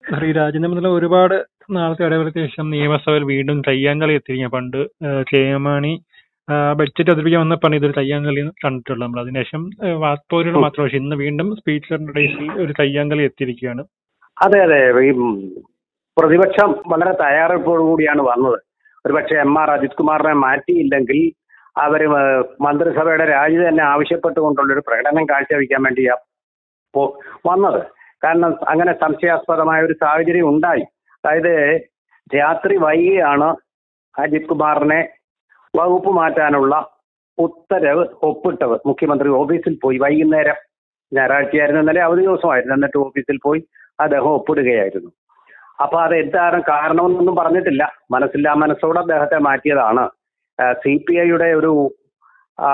ശ്രീ രാജേന്ദ്രൻ ഒരുപാട് നാളത്തെ ഇടവേളയ്ക്ക് ശേഷം നിയമസഭയിൽ വീണ്ടും കയ്യാങ്കളി എത്തിയിരിക്കുക പണ്ട് ഏഹ് കേമാണി ബഡ്ജറ്റ് അവതരിപ്പിക്കാൻ വന്നപ്പോഴാണ് ഇതൊരു കയ്യാങ്കളി കണ്ടിട്ടുള്ളത് നമ്മൾ അതിനുശേഷം ഏഹ് വാക്പോരുകൾ മാത്രം പക്ഷേ ഇന്ന് വീണ്ടും സ്പീക്കറുടെ ഡേസിൽ ഒരു കയ്യാങ്കളി എത്തിയിരിക്കുകയാണ് അതെ അതെ ഈ ഉം, പ്രതിപക്ഷം വളരെ തയ്യാറെടുപ്പോടുകൂടിയാണ് വന്നത് ഒരുപക്ഷെ എം ആർ അജിത് കുമാറിനെ മാറ്റിയില്ലെങ്കിൽ അവർ മന്ത്രിസഭയുടെ രാജി തന്നെ ആവശ്യപ്പെട്ടുകൊണ്ടുള്ളൊരു പ്രകടനം കാഴ്ചവെക്കാൻ വേണ്ടിയാ പോ- വന്നത് കാരണം അങ്ങനെ സംശയാസ്പദമായ ഒരു സാഹചര്യം ഉണ്ടായി അതായത് രാത്രി വൈകിയാണ് അജിത് കുമാറിനെ വകുപ്പ് മാറ്റാനുള്ള ഉത്തരവ് ഒപ്പിട്ടത് മുഖ്യമന്ത്രി ഓഫീസിൽ പോയി വൈകുന്നേരം ഞായറാഴ്ചയായിരുന്നു ഇന്നലെ അവധി ദിവസമായിരുന്നു എന്നിട്ട് ഓഫീസിൽ പോയി അദ്ദേഹം ഒപ്പിടുകയായിരുന്നു അപ്പൊ അത് എന്താണ് കാരണമെന്നൊന്നും പറഞ്ഞിട്ടില്ല മനസ്സില്ലാ മനസ്സോടെ അദ്ദേഹത്തെ മാറ്റിയതാണ് സി പി ഐയുടെ ഒരു ആ,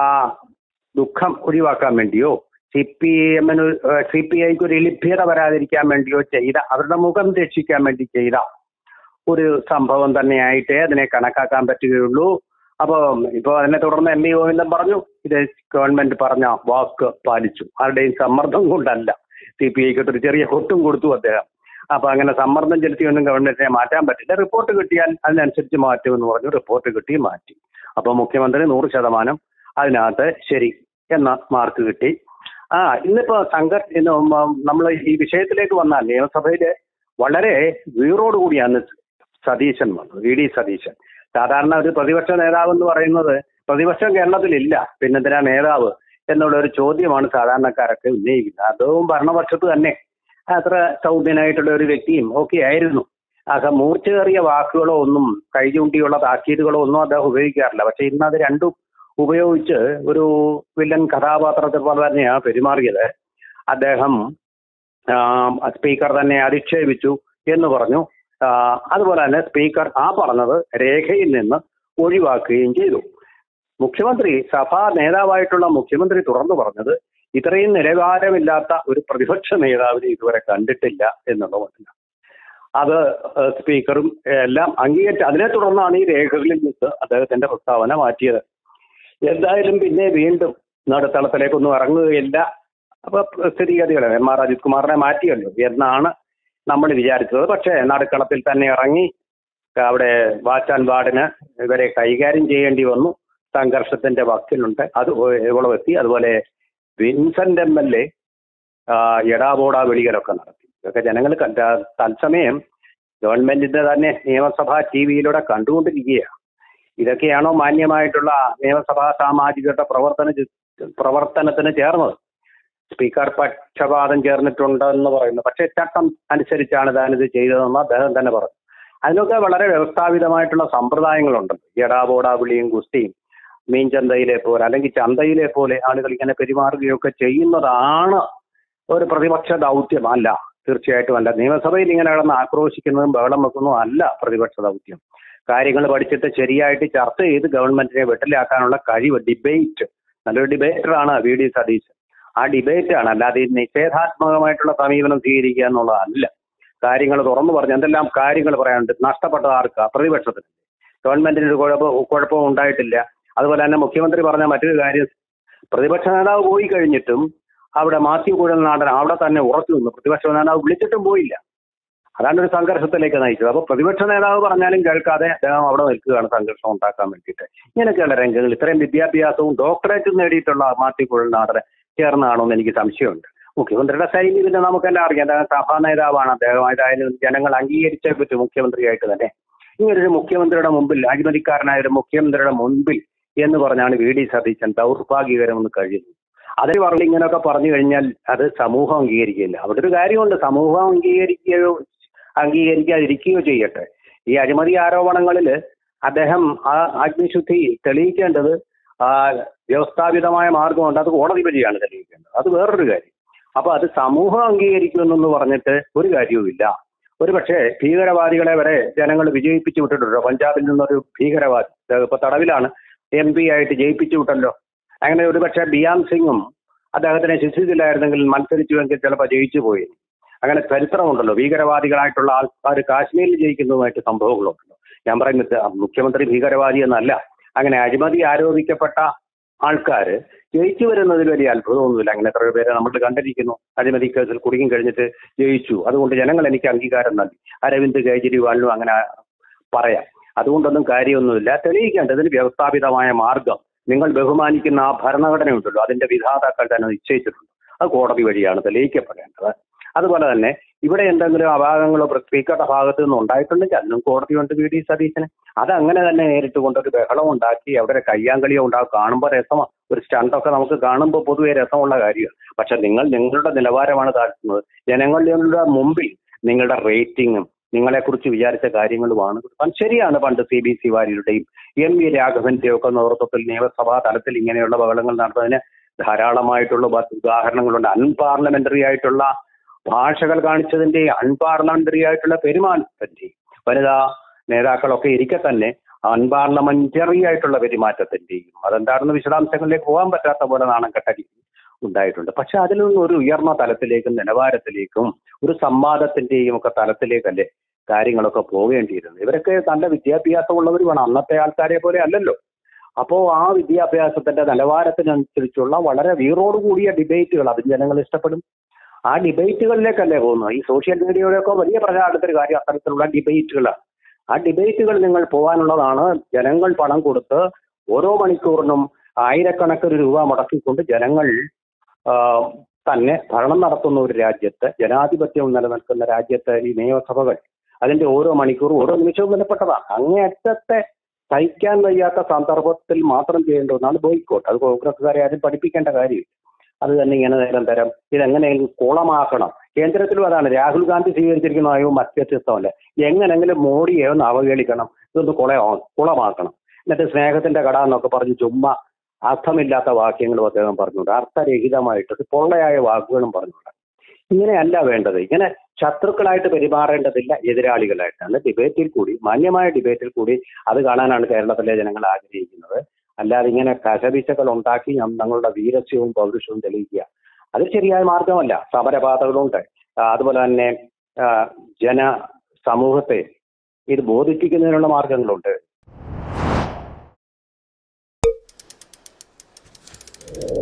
ദുഃഖം ഒഴിവാക്കാൻ വേണ്ടിയോ സി പി എമ്മിന് സി പി ഐക്ക് ഒരു ലഭ്യത വരാതിരിക്കാൻ വേണ്ടിയോ ചെയ്ത അവരുടെ മുഖം രക്ഷിക്കാൻ വേണ്ടി ചെയ്ത ഒരു സംഭവം തന്നെയായിട്ടേ അതിനെ കണക്കാക്കാൻ പറ്റുകയുള്ളൂ അപ്പോൾ ഇപ്പോൾ അതിനെ തുടർന്ന് എം വി ഗോവിന്ദൻ പറഞ്ഞു ഇത് ഗവൺമെന്റ് പറഞ്ഞ വാക്ക് പാലിച്ചു ആരുടെയും സമ്മർദ്ദം കൊണ്ടല്ല സി പി ഐക്ക് ഒരു ചെറിയ കൊട്ടും കൊടുത്തു അദ്ദേഹം അപ്പൊ അങ്ങനെ സമ്മർദ്ദം ചെലുത്തിയൊന്നും ഗവൺമെന്റിനെ മാറ്റാൻ പറ്റില്ല റിപ്പോർട്ട് കിട്ടിയാൽ അതിനനുസരിച്ച് മാറ്റുമെന്ന് പറഞ്ഞു റിപ്പോർട്ട് കിട്ടി മാറ്റി അപ്പൊ മുഖ്യമന്ത്രി നൂറ് ശതമാനം അതിനകത്ത് ശരി എന്ന മാർക്ക് കിട്ടി ആ ഇന്നിപ്പോ സംഘ നമ്മൾ ഈ വിഷയത്തിലേക്ക് വന്നാൽ നിയമസഭയില് വളരെ വീറോടുകൂടിയാണ് സതീശൻ വന്നത് വി ഡി സതീശൻ സാധാരണ ഒരു പ്രതിപക്ഷ നേതാവ് എന്ന് പറയുന്നത് പ്രതിപക്ഷം കേരളത്തിലില്ല പിന്നെന്തിനാ നേതാവ് എന്നുള്ള ഒരു ചോദ്യമാണ് സാധാരണക്കാരൊക്കെ ഉന്നയിക്കുന്നത് അതും ഭരണപക്ഷത്ത് തന്നെ അത്ര സൗമ്യനായിട്ടുള്ള ഒരു വ്യക്തിയും ഒക്കെ ആയിരുന്നു അത് മൂർച്ചയേറിയ വാക്കുകളോ ഒന്നും കൈചൂണ്ടിയുള്ള താക്കീതുകളോ ഒന്നും അദ്ദേഹം ഉപയോഗിക്കാറില്ല പക്ഷെ ഇന്ന് അത് രണ്ടും ഉപയോഗിച്ച് ഒരു വില്ലൻ കഥാപാത്രത്തെ പോലെ തന്നെയാണ് പെരുമാറിയത് അദ്ദേഹം ആ, സ്പീക്കർ തന്നെ അധിക്ഷേപിച്ചു എന്ന് പറഞ്ഞു ആ, അതുപോലെ തന്നെ സ്പീക്കർ ആ പറഞ്ഞത് രേഖയിൽ നിന്ന് ഒഴിവാക്കുകയും ചെയ്തു മുഖ്യമന്ത്രി സഭാ നേതാവായിട്ടുള്ള മുഖ്യമന്ത്രി തുറന്നു പറഞ്ഞത് ഇത്രയും നിലവാരമില്ലാത്ത ഒരു പ്രതിപക്ഷ നേതാവിനെ ഇതുവരെ കണ്ടിട്ടില്ല എന്നുള്ളതാണ് അത് ഏഹ്, സ്പീക്കറും എല്ലാം അംഗീകരിച്ച് അതിനെ തുടർന്നാണ് ഈ രേഖകളിൽ നിന്ന് അദ്ദേഹത്തിന്റെ പ്രസ്താവന മാറ്റിയത് എന്തായാലും പിന്നെ വീണ്ടും നടുത്തളത്തിലേക്കൊന്നും ഇറങ്ങുകയില്ല അപ്പൊ സ്ഥിതിഗതികൾ എം ആർ അജിത് കുമാറിനെ മാറ്റിയല്ലോ എന്നാണ് നമ്മൾ വിചാരിച്ചത് പക്ഷേ നടുക്കളത്തിൽ തന്നെ ഇറങ്ങി അവിടെ വാച്ച് ആൻഡ് വാർഡിന് ഇവരെ കൈകാര്യം ചെയ്യേണ്ടി വന്നു സംഘർഷത്തിന്റെ വക്കിലുണ്ട് അത് എവളം എത്തി അതുപോലെ വിൻസെന്റ് എം എൽ എ എടാബോടാ വെളികളൊക്കെ നടത്തി ഇതൊക്കെ ജനങ്ങൾ കണ്ട തത്സമയം ഗവൺമെന്റിന്റെ തന്നെ നിയമസഭാ ടി വിയിലൂടെ കണ്ടുകൊണ്ടിരിക്കുകയാണ് ഇതൊക്കെയാണോ മാന്യമായിട്ടുള്ള നിയമസഭാ സാമാജികരുടെ പ്രവർത്തന പ്രവർത്തനത്തിന് ചേർന്നത് സ്പീക്കർ പക്ഷപാതം ചേർന്നിട്ടുണ്ടെന്ന് പറയുന്നു പക്ഷേ ചട്ടം അനുസരിച്ചാണ് താനിത് ചെയ്തതെന്ന് അദ്ദേഹം തന്നെ പറഞ്ഞു അതിനൊക്കെ വളരെ വ്യവസ്ഥാപിതമായിട്ടുള്ള സമ്പ്രദായങ്ങളുണ്ട് ജടാബോടാ വിളിയും ഗുസ്തിയും മീൻ ചന്തയിലെ പോലെ അല്ലെങ്കിൽ ചന്തയിലെ പോലെ ആളുകൾ ഇങ്ങനെ പെരുമാറുകയൊക്കെ ചെയ്യുന്നതാണ് ഒരു പ്രതിപക്ഷ ദൗത്യം അല്ല തീർച്ചയായിട്ടും അല്ല നിയമസഭയിൽ ഇങ്ങനെ കിടന്ന് ആക്രോശിക്കുന്നതും ബഹളം വെക്കുന്നതും അല്ല പ്രതിപക്ഷ ദൗത്യം കാര്യങ്ങൾ പഠിച്ചിട്ട് ശരിയായിട്ട് ചർച്ച ചെയ്ത് ഗവൺമെന്റിനെ വെട്ടിലാക്കാനുള്ള കഴിവ് ഡിബേറ്റ് നല്ലൊരു ഡിബേറ്ററാണ് വി ഡി സതീശൻ ആ ഡിബേറ്റ് ആണ് അല്ലാതെ ഈ നിഷേധാത്മകമായിട്ടുള്ള സമീപനം സ്വീകരിക്കുക എന്നുള്ളതല്ല കാര്യങ്ങൾ തുറന്നു പറഞ്ഞു എന്തെല്ലാം കാര്യങ്ങൾ പറയാനുണ്ട് നഷ്ടപ്പെട്ട ആർക്കാ പ്രതിപക്ഷത്തിന് ഗവൺമെന്റിന് ഒരു കുഴപ്പം കുഴപ്പവും ഉണ്ടായിട്ടില്ല അതുപോലെ തന്നെ മുഖ്യമന്ത്രി പറഞ്ഞ മറ്റൊരു കാര്യം പ്രതിപക്ഷ നേതാവ് പോയി കഴിഞ്ഞിട്ടും അവിടെ മാത്യു കുഴൽനാടൻ അവിടെ തന്നെ ഉറച്ചു നിന്നു പ്രതിപക്ഷ നേതാവ് വിളിച്ചിട്ടും പോയില്ല അതാണ് ഒരു സംഘർഷത്തിലേക്ക് നയിച്ചത് അപ്പൊ പ്രതിപക്ഷ നേതാവ് പറഞ്ഞാലും കേൾക്കാതെ അദ്ദേഹം അവിടെ നിൽക്കുകയാണ് സംഘർഷം ഉണ്ടാക്കാൻ വേണ്ടിയിട്ട് ഇങ്ങനെയൊക്കെയുള്ള രംഗങ്ങൾ ഇത്രയും വിദ്യാഭ്യാസവും ഡോക്ടറേറ്റും നേടിയിട്ടുള്ള മാത്യു കുഴൽനാടനെ ചേർന്നാണോ എന്ന് എനിക്ക് സംശയമുണ്ട് മുഖ്യമന്ത്രിയുടെ ശൈലി പിന്നെ നമുക്കെല്ലാം അറിയാം അദ്ദേഹം സഭാ നേതാവാണ് അദ്ദേഹം ഏതായാലും ജനങ്ങൾ അംഗീകരിച്ചേ പറ്റൂ മുഖ്യമന്ത്രിയായിട്ട് തന്നെ ഇങ്ങനൊരു മുഖ്യമന്ത്രിയുടെ മുമ്പിൽ അഴിമതിക്കാരനായ ഒരു മുഖ്യമന്ത്രിയുടെ മുൻപിൽ എന്ന് പറഞ്ഞാണ് വി ഡി സതീശൻ ദൗർഭാഗ്യകരമെന്ന് കഴിയുന്നു അതിൽ പറഞ്ഞ് ഇങ്ങനെയൊക്കെ പറഞ്ഞു കഴിഞ്ഞാൽ അത് സമൂഹം അംഗീകരിക്കില്ല അവിടെ ഒരു കാര്യമുണ്ട് സമൂഹം അംഗീകരിക്കുകയോ അംഗീകരിക്കാതിരിക്കുകയോ ചെയ്യട്ടെ ഈ അഴിമതി ആരോപണങ്ങളിൽ അദ്ദേഹം ആ അഗ്നിശുദ്ധി തെളിയിക്കേണ്ടത് ആ വ്യവസ്ഥാപിതമായ മാർഗമുണ്ട് അത് കോടതി വഴിയാണ് തെളിയിക്കേണ്ടത് അത് വേറൊരു കാര്യം അപ്പൊ അത് സമൂഹം അംഗീകരിക്കുമെന്നൊന്ന് പറഞ്ഞിട്ട് ഒരു കാര്യവുമില്ല ഒരു പക്ഷേ ഭീകരവാദികളെ വരെ ജനങ്ങൾ വിജയിപ്പിച്ചു വിട്ടിട്ടുണ്ടോ പഞ്ചാബിൽ നിന്നൊരു ഭീകരവാദി അദ്ദേഹം ഇപ്പൊ തടവിലാണ് എം പി ആയിട്ട് ജയിപ്പിച്ചു വിട്ടല്ലോ അങ്ങനെ ഒരു പക്ഷേ ബിയാം സിംഗും അദ്ദേഹത്തിനെ ശിക്ഷിച്ചില്ലായിരുന്നെങ്കിൽ മത്സരിച്ചുവെങ്കിൽ ചിലപ്പോൾ ജയിച്ചു പോയി അങ്ങനെ ചരിത്രമുണ്ടല്ലോ ഭീകരവാദികളായിട്ടുള്ള ആൾക്കാർ കാശ്മീരിൽ ജയിക്കുന്നതുമായിട്ട് സംഭവങ്ങളുണ്ടല്ലോ ഞാൻ പറയുന്നത് മുഖ്യമന്ത്രി ഭീകരവാദി എന്നല്ല അങ്ങനെ അഴിമതി ആരോപിക്കപ്പെട്ട ആൾക്കാര് ജയിച്ചു വരുന്നതിൽ വലിയ അത്ഭുതമൊന്നുമില്ല അങ്ങനെ എത്ര പേരെ നമ്മൾ കണ്ടിരിക്കുന്നു അഴിമതി കേസിൽ കുടുങ്ങി കഴിഞ്ഞിട്ട് ജയിച്ചു അതുകൊണ്ട് ജനങ്ങൾ എനിക്ക് അംഗീകാരം നൽകി അരവിന്ദ് കെജ്രിവാളിനും അങ്ങനെ പറയാം അതുകൊണ്ടൊന്നും കാര്യമൊന്നുമില്ല തെളിയിക്കേണ്ടതിന് വ്യവസ്ഥാപിതമായ മാർഗം നിങ്ങൾ ബഹുമാനിക്കുന്ന ആ ഭരണഘടനയുണ്ടല്ലോ അതിന്റെ വിധാതാക്കൾ തന്നെ നിശ്ചയിച്ചിട്ടുണ്ട് അത് കോടതി വഴിയാണ് തെളിയിക്കപ്പെടേണ്ടത് അതുപോലെ തന്നെ ഇവിടെ എന്തെങ്കിലും അപാകങ്ങളോ സ്പീക്കറുടെ ഭാഗത്തു നിന്ന് ഉണ്ടായിട്ടുണ്ടെങ്കിൽ അതിനും കോടതിയുണ്ട് വി ഡി സതീശന് അത് അങ്ങനെ തന്നെ നേരിട്ട് കൊണ്ടൊരു ബഹളം ഉണ്ടാക്കി അവിടെ കയ്യാങ്കളിയോ ഉണ്ടാക്കി കാണുമ്പോൾ രസമാണ് ഒരു സ്റ്റണ്ടൊക്കെ നമുക്ക് കാണുമ്പോൾ പൊതുവെ രസമുള്ള കാര്യമാണ് പക്ഷെ നിങ്ങൾ നിങ്ങളുടെ നിലവാരമാണ് താഴ്ത്തുന്നത് ജനങ്ങളുടെ മുമ്പിൽ നിങ്ങളുടെ റേറ്റിംഗും നിങ്ങളെക്കുറിച്ച് വിചാരിച്ച കാര്യങ്ങളുമാണ് അത് ശരിയാണ് പണ്ട് സി ബി സി വാര്യരുടെയും എം വി രാഘവന്റെയും ഒക്കെ നേതൃത്വത്തിൽ നിയമസഭാ തലത്തിൽ ഇങ്ങനെയുള്ള ബഹളങ്ങൾ നടന്നതിന് ധാരാളമായിട്ടുള്ള ഉദാ- ഉദാഹരണങ്ങളുണ്ട് അൺപാർലമെന്ററി ആയിട്ടുള്ള ഭാഷകൾ കാണിച്ചതിന്റെ അൺപാർലമെന്ററി ആയിട്ടുള്ള പെരുമാറ്റത്തിന്റെ വനിതാ നേതാക്കളൊക്കെ ഇരിക്കെ തന്നെ അൺപാർലമെന്ററി ആയിട്ടുള്ള പെരുമാറ്റത്തിന്റെയും അതെന്താണെന്ന് വിശദാംശങ്ങളിലേക്ക് പോകാൻ പറ്റാത്ത പോലെ നാണം കെട്ട രീതി ഉണ്ടായിട്ടുണ്ട് പക്ഷെ അതിൽ നിന്ന് ഒരു ഉയർന്ന തലത്തിലേക്കും നിലവാരത്തിലേക്കും ഒരു സംവാദത്തിന്റെയും ഒക്കെ തലത്തിലേക്കല്ലേ കാര്യങ്ങളൊക്കെ പോകേണ്ടിയിരുന്നു ഇവരൊക്കെ നല്ല വിദ്യാഭ്യാസമുള്ളവർ വേണം അന്നത്തെ ആൾക്കാരെ പോലെ അല്ലല്ലോ അപ്പോ ആ വിദ്യാഭ്യാസത്തിന്റെ നിലവാരത്തിനനുസരിച്ചുള്ള വളരെ വീറോട് കൂടിയ ഡിബേറ്റുകൾ അത് ജനങ്ങൾ ഇഷ്ടപ്പെടും ആ ഡിബേറ്റുകളിലേക്കല്ലേ പോകുന്നത് ഈ സോഷ്യൽ മീഡിയയുടെയൊക്കെ വലിയ പ്രചാരണത്തിന് കാര്യം അത്തരത്തിലുള്ള ഡിബേറ്റുകളാണ് ആ ഡിബേറ്റുകൾ നിങ്ങൾ പോകാനുള്ളതാണ് ജനങ്ങൾ പണം കൊടുത്ത് ഓരോ മണിക്കൂറിനും ആയിരക്കണക്കിന് രൂപ മുടക്കിക്കൊണ്ട് ജനങ്ങൾ ആ, തന്നെ ഭരണം നടത്തുന്ന ഒരു രാജ്യത്ത് ജനാധിപത്യം നിലനിൽക്കുന്ന രാജ്യത്ത് ഈ നിയമസഭകൾ അതിന്റെ ഓരോ മണിക്കൂറും ഓരോ നിമിഷവും വിലപ്പെട്ടതാണ് അങ്ങേയറ്റത്തെ സഹിക്കാൻ വയ്യാത്ത സന്ദർഭത്തിൽ മാത്രം ചെയ്യേണ്ട ഒന്നാണ് ബോയ്ക്കോട്ട് അത് കോൺഗ്രസ്സുകാരെ ആരും പഠിപ്പിക്കേണ്ട കാര്യം അത് തന്നെ ഇങ്ങനെ നിരന്തരം ഇതെങ്ങനെയെങ്കിലും കുളമാക്കണം കേന്ദ്രത്തിലും അതാണ് രാഹുൽ ഗാന്ധി സ്വീകരിച്ചിരിക്കുന്ന നയവും അത്യത്യസ്തമല്ല എങ്ങനെങ്കിലും മോഡിയെ ഒന്ന് അവഹേളിക്കണം ഇതൊന്ന് കുള കുളമാക്കണം എന്നിട്ട് സ്നേഹത്തിന്റെ കട എന്നൊക്കെ പറഞ്ഞ് ചുമ്മാ അർത്ഥമില്ലാത്ത വാക്യങ്ങളും അദ്ദേഹം പറഞ്ഞുകൊണ്ട് അർത്ഥരഹിതമായിട്ട് ഇത് പൊള്ളയായ വാക്കുകളും പറഞ്ഞുകൊണ്ട് ഇങ്ങനെയല്ല വേണ്ടത് ഇങ്ങനെ ശത്രുക്കളായിട്ട് പെരുമാറേണ്ടതില്ല എതിരാളികളായിട്ടാണ് ഡിബേറ്റിൽ കൂടി മാന്യമായ ഡിബേറ്റിൽ കൂടി അത് കാണാനാണ് കേരളത്തിലെ ജനങ്ങൾ ആഗ്രഹിക്കുന്നത് അല്ലാതെ ഇങ്ങനെ കശപിശകൾ ഉണ്ടാക്കി നം- തങ്ങളുടെ വീരസ്യവും പൗരുഷവും തെളിയിക്കുക അത് ശരിയായ മാർഗമല്ല സമരപാതകളുണ്ട് ആ, അതുപോലെ തന്നെ ആ, ജന സമൂഹത്തെ ഇത് ബോധിപ്പിക്കുന്നതിനുള്ള മാർഗങ്ങളുണ്ട്